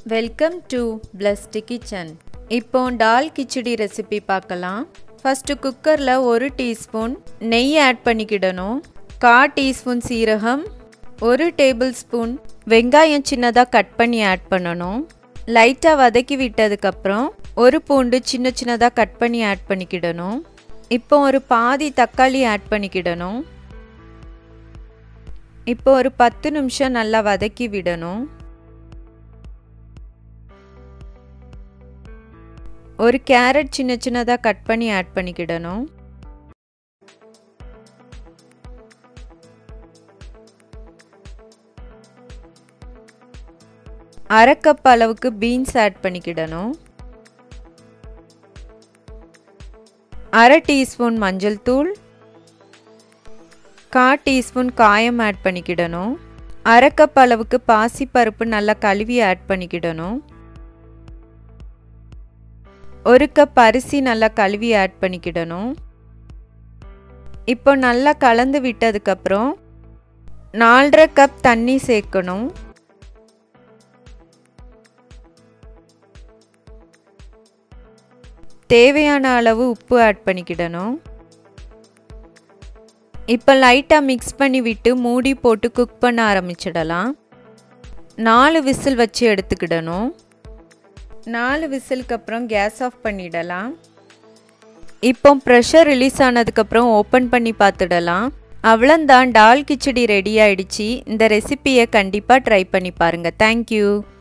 welcome to blessed kitchen இப்போ dal khichdi recipe பார்க்கலாம் first குக்கரில் ஒரு டீஸ்பூன் நெய் ஆட் பண்ணிக்கிடணும் கா டீஸ்பூன் சீரகம் ஒரு டேபிள் ஸ்பூன் வெங்காயம் சின்னதாக கட் பண்ணி ஆட் பண்ணணும் லைட்டாக வதக்கி விட்டதுக்கப்புறம் ஒரு பூண்டு சின்ன சின்னதாக கட் பண்ணி ஆட் பண்ணிக்கிடணும் இப்போ ஒரு பாதி தக்காளி ஆட் பண்ணிக்கிடணும் இப்போ ஒரு பத்து நிமிஷம் நல்லா வதக்கி விடணும் ஒரு கேரட் சின்ன சின்னதாக கட் பண்ணி ஆட் பண்ணிக்கிடணும் அரை கப் அளவுக்கு பீன்ஸ் ஆட் பண்ணிக்கிடணும் அரை டீஸ்பூன் மஞ்சள் தூள் கா டீஸ்பூன் காயம் ஆட் பண்ணிக்கிடணும் அரை கப் அளவுக்கு பாசிப்பருப்பு நல்லா கழுவி ஆட் பண்ணிக்கிடணும் ஒரு கப் அரிசி நல்லா கழுவி ஆட் பண்ணிக்கிடணும் இப்போ நல்லா கலந்து விட்டதுக்கப்புறம் நாலரை கப் தண்ணி சேர்க்கணும் தேவையான அளவு உப்பு ஆட் பண்ணிக்கிடணும் இப்போ லைட்டாக மிக்ஸ் பண்ணி விட்டு மூடி போட்டு குக் பண்ண ஆரம்பிச்சிடலாம் நாலு விசில் வச்சு எடுத்துக்கிடணும் நாலு விசிலுக்கு அப்புறம் கேஸ் ஆஃப் பண்ணிடலாம் இப்போ ப்ரெஷர் ரிலீஸ் ஆனதுக்கப்புறம் ஓப்பன் பண்ணி பார்த்துடலாம் அவ்வளோந்தான் டால் கிச்சடி ரெடி ஆயிடுச்சு இந்த ரெசிப்பியை கண்டிப்பாக ட்ரை பண்ணி பாருங்கள் தேங்க்யூ